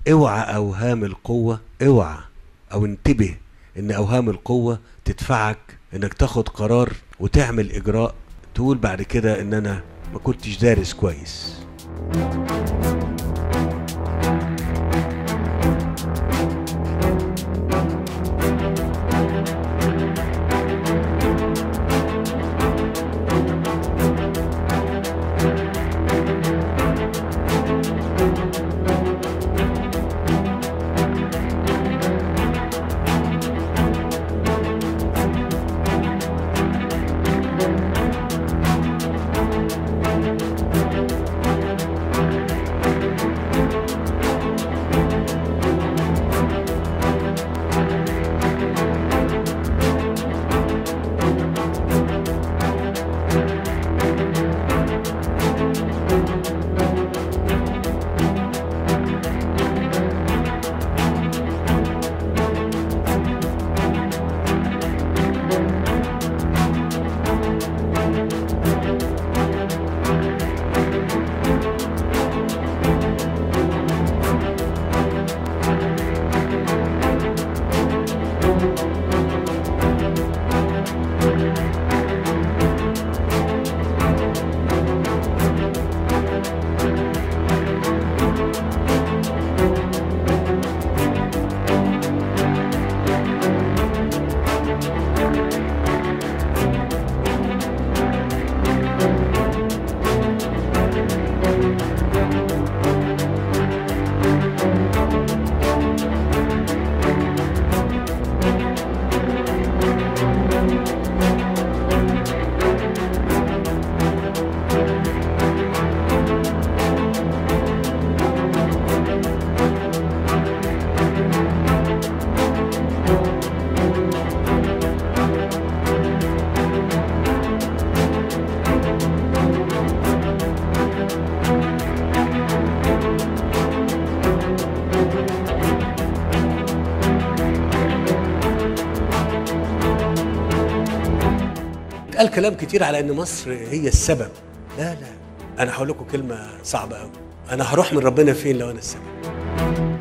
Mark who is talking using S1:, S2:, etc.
S1: اوعى اوهام القوه اوعى او انتبه ان اوهام القوه تدفعك انك تاخد قرار وتعمل اجراء تقول بعد كده ان انا ما كنتش دارس كويس اتقال كلام كتير على ان مصر هي السبب لا لا انا هقول لكم كلمه صعبه قوي انا هروح من ربنا فين لو انا السبب